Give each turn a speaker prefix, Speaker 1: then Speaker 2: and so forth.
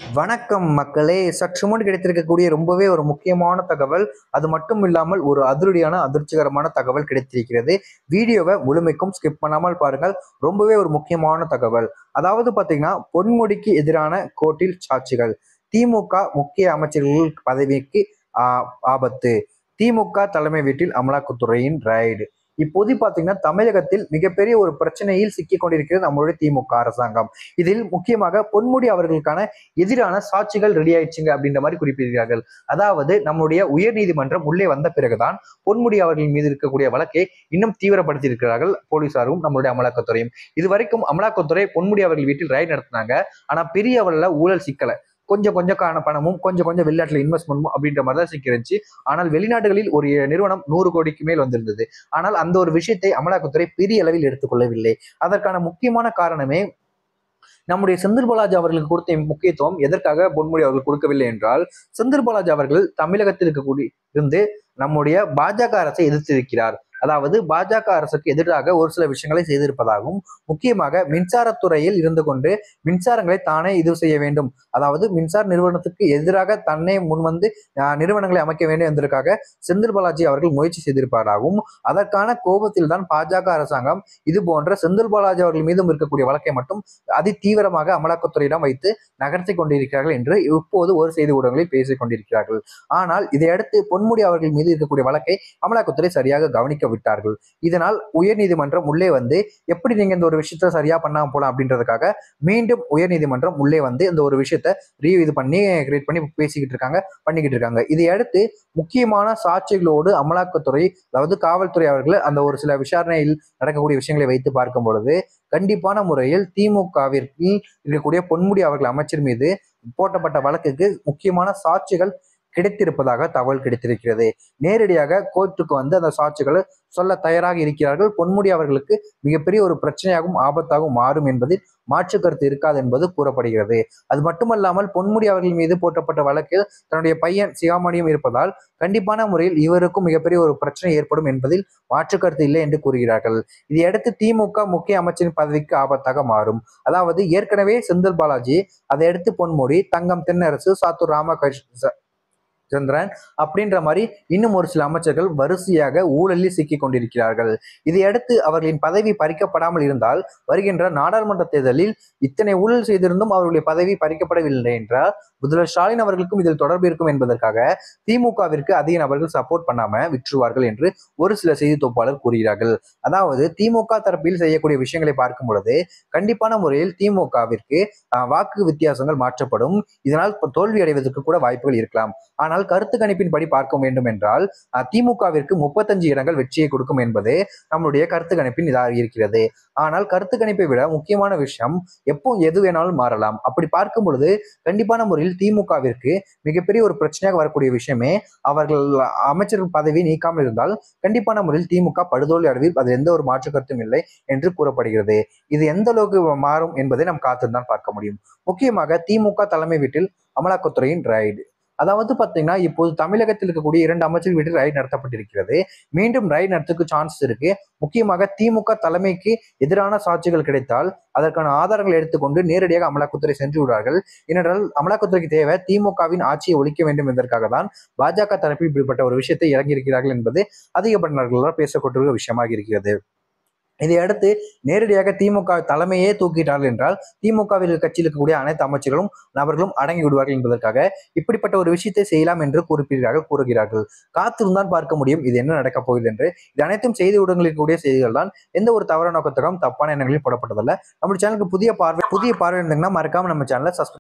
Speaker 1: வணக்கம் மக்களே சற்று முன் கிடைத்திருக்கக்கூடிய ரொம்பவே ஒரு முக்கியமான தகவல் அது மட்டும் இல்லாமல் ஒரு அதிரடியான அதிர்ச்சிகரமான தகவல் கிடைத்திருக்கிறது வீடியோவை முழுமைக்கும் ஸ்கிப் பண்ணாமல் பாருங்கள் ரொம்பவே ஒரு முக்கியமான தகவல் அதாவது பார்த்தீங்கன்னா பொன்முடிக்கு எதிரான கோர்ட்டில் சாட்சிகள் திமுக முக்கிய அமைச்சர்கள் பதவிக்கு ஆ- ஆபத்து திமுக தலைமை வீட்டில் அமலாக்கத்துறையின் ரைடு இப்போது பார்த்தீங்கன்னா தமிழகத்தில் மிகப்பெரிய ஒரு பிரச்சனையில் சிக்கிக் கொண்டிருக்கிறது நம்மளுடைய திமுக அரசாங்கம் இதில் முக்கியமாக பொன்முடி அவர்களுக்கான எதிரான சாட்சிகள் ரெடி ஆயிடுச்சுங்க அப்படின்ற மாதிரி குறிப்பிடுகிறார்கள் அதாவது நம்முடைய உயர்நீதிமன்றம் உள்ளே வந்த பிறகுதான் பொன்முடி அவர்கள் மீது இருக்கக்கூடிய வழக்கை இன்னும் தீவிரப்படுத்தி இருக்கிறார்கள் போலீசாரும் நம்மளுடைய அமலாக்கத்துறையும் இதுவரைக்கும் அமலாக்கத்துறை பொன்முடி அவர்கள் வீட்டில் ரைட் நடத்தினாங்க ஆனா பெரிய அளவுல ஊழல் சிக்கல கொஞ்சம் கொஞ்சம் காண பணமும் கொஞ்சம் கொஞ்சம் வெளிநாட்டுல இன்வெஸ்ட்மெண்ட்டும் அப்படின்ற மாதிரி தான் சிக்கிருந்துச்சு ஆனால் வெளிநாடுகளில் ஒரு நிறுவனம் நூறு கோடிக்கு மேல் வந்திருந்தது ஆனால் அந்த ஒரு விஷயத்தை அமலாக்கத்துறை பெரிய அளவில் எடுத்துக்கொள்ளவில்லை அதற்கான முக்கியமான காரணமே நம்முடைய செந்தில் பாலாஜி அவர்களுக்கு கொடுத்த முக்கியத்துவம் எதற்காக பொன்முடி அவர்கள் கொடுக்கவில்லை என்றால் செந்தில் பாலாஜி அவர்கள் தமிழகத்தில் இருக்கக்கூடிய இருந்து நம்முடைய பாஜக அரசை எதிர்த்திருக்கிறார் அதாவது பாஜக அரசுக்கு எதிராக ஒரு சில விஷயங்களை செய்திருப்பதாகவும் முக்கியமாக மின்சாரத்துறையில் இருந்து கொண்டு மின்சாரங்களை தானே இது செய்ய வேண்டும் அதாவது மின்சார நிறுவனத்துக்கு எதிராக தன்னை முன்வந்து ஆஹ், நிறுவனங்களை அமைக்க வேண்டும் என்பதற்காக செந்தில் பாலாஜி அவர்கள் முயற்சி செய்திருப்பதாகவும் அதற்கான கோபத்தில் தான் பாஜக அரசாங்கம் இது போன்ற செந்தில் பாலாஜி அவர்கள் மீதும் இருக்கக்கூடிய வழக்கை மட்டும் அதி தீவிரமாக அமலாக்கத்துறையிடம் வைத்து நகர்த்தி கொண்டிருக்கிறார்கள் என்று இப்போது ஒரு செய்தி ஊடகங்களில் பேசிக் கொண்டிருக்கிறார்கள் ஆனால் இதையடுத்து பொன்முடி அவர்கள் மீது இருக்கக்கூடிய வழக்கை அமலாக்கத்துறை சரியாக கவனிக்க விட்டார்கள் இதனால் உயர்நீதிமன்றம் உள்ளே வந்து எப்படி நீங்க இந்த ஒரு விஷயத்த சரியா பண்ணாம போலாம் அப்படின்றதுக்காக மீண்டும் உயர்நீதிமன்றம் உள்ளே வந்து இந்த ஒரு விஷயத்த ரீ இது பண்ணி கிரியேட் பண்ணி பேசிக்கிட்டு இருக்காங்க பண்ணிக்கிட்டு இருக்காங்க இதையடுத்து முக்கியமான சாட்சிகளோடு அமலாக்கத்துறை அதாவது காவல்துறை அவர்கள் அந்த ஒரு சில விசாரணையில் நடக்கக்கூடிய விஷயங்களை வைத்து பார்க்கும் பொழுது கண்டிப்பான முறையில் திமுகவிற்கு இருக்கக்கூடிய பொன்முடி அவர்கள் அமைச்சர் மீது போட்டப்பட்ட வழக்குக்கு முக்கியமான சாட்சிகள் கிடைத்திருப்பதாக தகவல் கிடைத்திருக்கிறது நேரடியாக கோர்ட்டுக்கு வந்து அந்த சாட்சிகளை சொல்ல தயாராக இருக்கிறார்கள் பொன்முடி அவர்களுக்கு மிகப்பெரிய ஒரு பிரச்சனையாகவும் ஆபத்தாகவும் மாறும் என்பதில் மாற்று கருத்து இருக்காது என்பது கூறப்படுகிறது அது மட்டுமல்லாமல் பொன்முடி அவர்கள் மீது போட்டப்பட்ட வழக்கில் தன்னுடைய பையன் சிகாமணியும் இருப்பதால் கண்டிப்பான முறையில் இவருக்கும் மிகப்பெரிய ஒரு பிரச்சனை ஏற்படும் என்பதில் மாற்று கருத்து இல்லை என்று கூறுகிறார்கள் இதையடுத்து திமுக முக்கிய அமைச்சரின் பதவிக்கு ஆபத்தாக மாறும் அதாவது ஏற்கனவே செந்தில் பாலாஜி அதையடுத்து பொன்முடி தங்கம் தென்னரசு சாத்தூர் ராமகிருஷ்ண சந்திரன் அப்படின்ற மாதிரி இன்னும் ஒரு சில அமைச்சர்கள் வரிசையாக ஊழலில் சிக்கிக் கொண்டிருக்கிறார்கள் இதையடுத்து அவர்களின் பதவி பறிக்கப்படாமல் இருந்தால் வருகின்ற நாடாளுமன்ற தேர்தலில் இத்தனை ஊழல் செய்திருந்தும் அவர்களுடைய பதவி பறிக்கப்படவில்லை என்றால் முதல்வர் ஸ்டாலின் அவர்களுக்கும் இதில் தொடர்பு இருக்கும் என்பதற்காக திமுகவிற்கு அதிக நபர்கள் சப்போர்ட் பண்ணாம விற்றுவார்கள் என்று ஒரு சில செய்தி தொகுப்பாளர் கூறுகிறார்கள் அதாவது திமுக தரப்பில் செய்யக்கூடிய விஷயங்களை பார்க்கும் பொழுது கண்டிப்பான முறையில் திமுகவிற்கு வாக்கு வித்தியாசங்கள் மாற்றப்படும் இதனால் இப்ப தோல்வி அடைவதற்கு கூட வாய்ப்புகள் இருக்கலாம் ஆனால் கருத்து கணிப்பின்படி பார்க்க வேண்டும் என்றால் அஹ், திமுகவிற்கு முப்பத்தஞ்சு இடங்கள் வெற்றியை கொடுக்கும் என்பது நம்மளுடைய கருத்து கணிப்பின் இதாக இருக்கிறது ஆனால் கருத்து கணிப்பை விட முக்கியமான விஷயம் எப்போ எது வேணாலும் மாறலாம் அப்படி பார்க்கும் பொழுது கண்டிப்பான முறையில் திமுகவிற்கு மிகப்பெரிய ஒரு பிரச்சனையாக வரக்கூடிய விஷயமே அவர்கள் அமைச்சர் பதவி நீக்காமல் இருந்தால் கண்டிப்பான முறையில் திமுக படுதோல்வி அடைவில் அதில் எந்த ஒரு மாற்று கருத்தும் இல்லை என்று கூறப்படுகிறது இது எந்த அளவுக்கு மாறும் என்பதை நாம் காத்துதான் பார்க்க முடியும் முக்கியமாக திமுக தலைமை வீட்டில் அமலாக்கத்துறையின் ரைடு அதாவது பார்த்தீங்கன்னா இப்போது தமிழகத்தில் இருக்கக்கூடிய இரண்டு அமைச்சர் வீட்டில் ரைடு நடத்தப்பட்டிருக்கிறது மீண்டும் ரைடு நடத்துக்கு சான்ஸ் இருக்கு முக்கியமாக திமுக தலைமைக்கு எதிரான சாட்சிகள் கிடைத்தால் அதற்கான ஆதாரங்களை எடுத்துக்கொண்டு நேரடியாக அமலாக்கத்துறை சென்று விடுவார்கள் ஏனென்றால் அமலாக்கத்துறைக்கு தேவை திமுகவின் ஆட்சியை ஒழிக்க வேண்டும் என்பதற்காக தான் பாஜக தரப்பில் இப்படிப்பட்ட ஒரு விஷயத்தை இறங்கியிருக்கிறார்கள் என்பது அதிகப்பட்டவர்களால் பேசப்பட்டுள்ள விஷயமாக இருக்கிறது இதையடுத்து நேரடியாக திமுக தலைமையே தூக்கிட்டார்கள் என்றால் திமுகவில் கட்சியில் இருக்கக்கூடிய அனைத்து அமைச்சர்களும் நபர்களும் அடங்கி விடுவார்கள் என்பதற்காக இப்படிப்பட்ட ஒரு விஷயத்தை செய்யலாம் என்று குறிப்பிடுகிறார்கள் கூறுகிறார்கள் காத்திருந்தான் பார்க்க முடியும் இது என்ன நடக்கப் போகுது என்று இது அனைத்தும் செய்தி ஊடகங்களில் இருக்கக்கூடிய செய்திகள் தான் எந்த ஒரு தவறான நோக்கத்துக்கும் தப்பான எண்ணங்களில் போடப்பட்டதல்ல நம்ம சேனலுக்கு புதிய பார்வை புதிய பார்வை இருந்தீங்கன்னா மறக்காம நம்ம சேனலை சப்ஸ்கிரைப்